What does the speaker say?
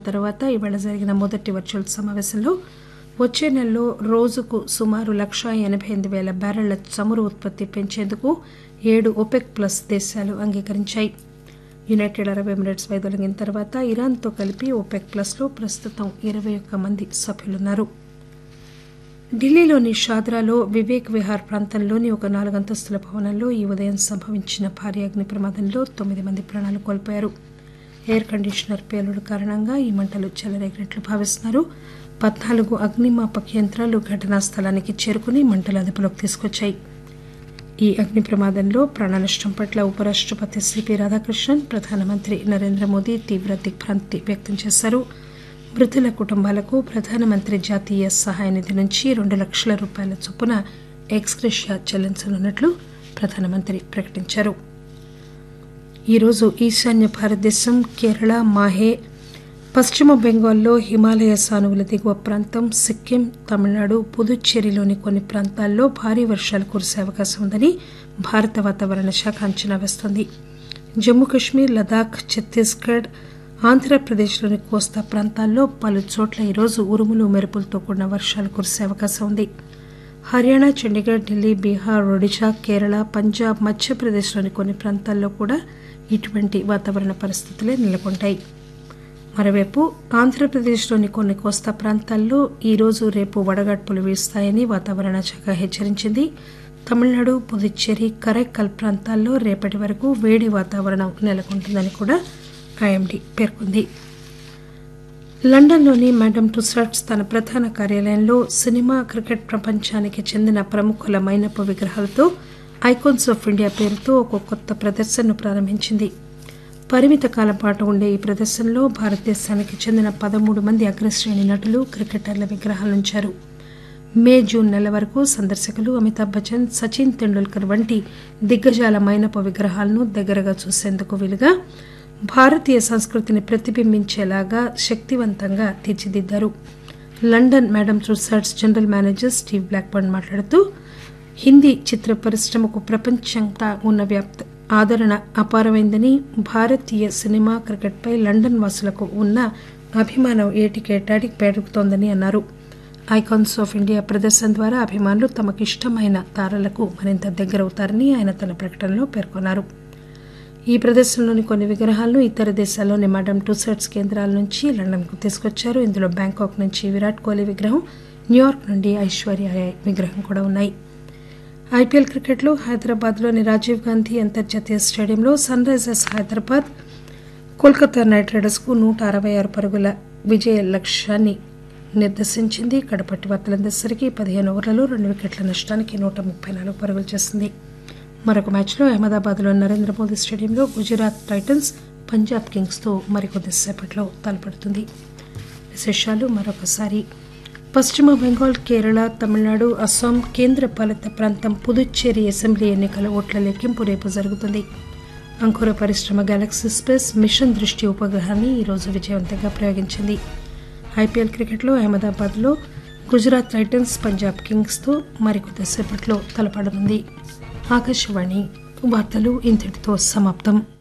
తర్వాత ఇవాళ జరిగిన మొదటి వర్చువల్ సమావేశంలో వచ్చే నెలలో రోజుకు సుమారు లక్షా ఎనబై ఎనిమిది పేల బ్యారెళ్ల చమురు ఉత్పత్తి పెంచేందుకు ఏడు ఒపెక్ ప్లస్ దేశాలు అంగీకరించాయి యునైటెడ్ అరబ్ ఎమిరేట్స్ వైదొలగిన తర్వాత ఇరాన్తో కలిపి ఒపెక్ ప్లస్లో ప్రస్తుతం ఇరవై ఒక్క మంది సభ్యులున్నారు ఢిల్లీలోని షాద్రాలో వివేక్ విహార్ ప్రాంతంలోని ఒక నాలుగంతస్తుల భవనంలో ఈ ఉదయం సంభవించిన భారీ అగ్ని ప్రమాదంలో తొమ్మిది మంది ప్రాణాలు కోల్పోయారు ఎయిర్ కండిషనర్ పేలుడు కారణంగా ఈ మంటలు చెలరేగినట్లు భావిస్తున్నారు పద్నాలుగు అగ్నిమాపక యంత్రాలు ఘటనా స్థలానికి చేరుకుని మంటలు అదుపులోకి తీసుకొచ్చాయి ఈ అగ్ని ప్రమాదంలో ప్రాణనష్టం పట్ల ఉపరాష్టపతి సిపి రాధాకృష్ణన్ ప్రధానమంత్రి నరేంద్ర మోదీ తీవ్ర దిగ్భ్రాంతి వ్యక్తం చేశారు మృతుల కుటుంబాలకు ప్రధానమంత్రి జాతీయ సహాయ నిధి నుంచి రెండు లక్షల రూపాయల చొప్పున ఎక్స్గ్రెషియా చెల్లించనున్నట్లు ప్రధానమంత్రి ప్రకటించారు ఈరోజు ఈశాన్య భారతదేశం కేరళ మాహే పశ్చిమ బెంగాల్లో హిమాలయ సానువుల దిగువ ప్రాంతం సిక్కిం తమిళనాడు పుదుచ్చేరిలోని కొన్ని ప్రాంతాల్లో భారీ వర్షాలు కురిసే అవకాశం ఉందని భారత వాతావరణ శాఖ అంచనా వేస్తోంది జమ్మూ కశ్మీర్ లదాఖ్ ఛత్తీస్గఢ్ ఆంధ్రప్రదేశ్లోని కోస్తా ప్రాంతాల్లో పలు చోట్ల ఈరోజు ఉరుములు మెరుపులతో కూడిన వర్షాలు కురిసే అవకాశం ఉంది హర్యానా చండీగఢ్ ఢిల్లీ బీహార్ ఒడిశా కేరళ పంజాబ్ మధ్యప్రదేశ్లోని కొన్ని ప్రాంతాల్లో కూడా ఇటువంటి వాతావరణ పరిస్థితులే నెలకొంటాయి మరోవైపు ఆంధ్రప్రదేశ్లోని కొన్ని కోస్తా ప్రాంతాల్లో ఈరోజు రేపు వడగాడ్పులు వీస్తాయని వాతావరణ శాఖ హెచ్చరించింది తమిళనాడు పుదుచ్చేరి కరైక్కల్ ప్రాంతాల్లో రేపటి వరకు వేడి వాతావరణం నెలకొంటుందని కూడా ఐఎండీ పేర్కొంది లండన్లోని మేడమ్ టుసాట్స్ తన ప్రధాన కార్యాలయంలో సినిమా క్రికెట్ ప్రపంచానికి చెందిన ప్రముఖుల మైనపు విగ్రహాలతో ఐకాన్స్ ఆఫ్ ఇండియా పేరుతో ఒక కొత్త ప్రదర్శనను ప్రారంభించింది పరిమిత కాలం పాటు ఉండే ఈ ప్రదర్శనలో భారతదేశానికి చెందిన పదమూడు మంది అగ్రశ్రేణి నటులు క్రికెటర్ల విగ్రహాలుంచారు మే జూన్ నెల వరకు సందర్శకులు అమితాబ్ బచ్చన్ సచిన్ తెండూల్కర్ వంటి దిగ్గజాల మైనపు విగ్రహాలను దగ్గరగా చూసేందుకు వీలుగా భారతీయ సంస్కృతిని ప్రతిబింబించేలాగా శక్తివంతంగా తీర్చిదిద్దారు London Madame Tussauds general manager Steve Blackburn మాట్లాడుతూ హిందీ చిత్ర పరిశ్రమకు ప్రపంచంతా ఉన్న వ్యాప్త ఆదరణ అపారమైందని భారతీయ సినిమా క్రికెట్పై లండన్ వాసులకు ఉన్న అభిమానం ఏటికేటాడి పెరుగుతోందని అన్నారు ఐకాన్స్ ఆఫ్ ఇండియా ప్రదర్శన ద్వారా అభిమానులు తమకు ఇష్టమైన తారలకు మరింత దగ్గరవుతారని ఆయన తన ప్రకటనలో పేర్కొన్నారు ఈ ప్రదర్శనలోని కొన్ని విగ్రహాలను ఇతర దేశాల్లోని మేడమ్ టుసెట్స్ కేంద్రాల నుంచి లండన్కు తీసుకొచ్చారు ఇందులో బ్యాంకాక్ నుంచి విరాట్ కోహ్లీ విగ్రహం న్యూయార్క్ నుండి ఐశ్వర్య రాయ్ విగ్రహం కూడా ఉన్నాయి ఐపీఎల్ క్రికెట్లో హైదరాబాద్లోని రాజీవ్ గాంధీ అంతర్జాతీయ స్టేడియంలో Sunrisers Hyderabad Kolkata Knight రైడర్స్కు నూట అరవై ఆరు పరుగుల విజయ లక్ష్యాన్ని నిర్దేశించింది కడపట్టి వార్తలందరిసరికి పదిహేను ఓవర్లలో రెండు వికెట్ల నష్టానికి నూట ముప్పై నాలుగు పరుగులు చేసింది మరొక మ్యాచ్లో అహ్మదాబాద్లోని నరేంద్ర మోదీ స్టేడియంలో గుజరాత్ టైటన్స్ పంజాబ్ కింగ్స్తో మరికొద్దిసేపట్లో తలపడుతుంది విశేషాలు మరొకసారి పశ్చిమ బెంగాల్ కేరళ తమిళనాడు అస్సాం కేంద్ర పాలిత ప్రాంతం పుదుచ్చేరి అసెంబ్లీ ఎన్నికల ఓట్ల లెక్కింపు రేపు జరుగుతుంది అంకుర పరిశ్రమ గెలాక్సీ స్పేస్ మిషన్ దృష్టి ఉపగ్రహాన్ని ఈరోజు విజయవంతంగా ప్రయోగించింది ఐపీఎల్ క్రికెట్లో అహ్మదాబాద్లో గుజరాత్ టైటన్స్ పంజాబ్ కింగ్స్తో మరికొద్దిసేపట్లో తలపడనుంది ఆకాశవాణి వార్తలు ఇంతటితో సమాప్తం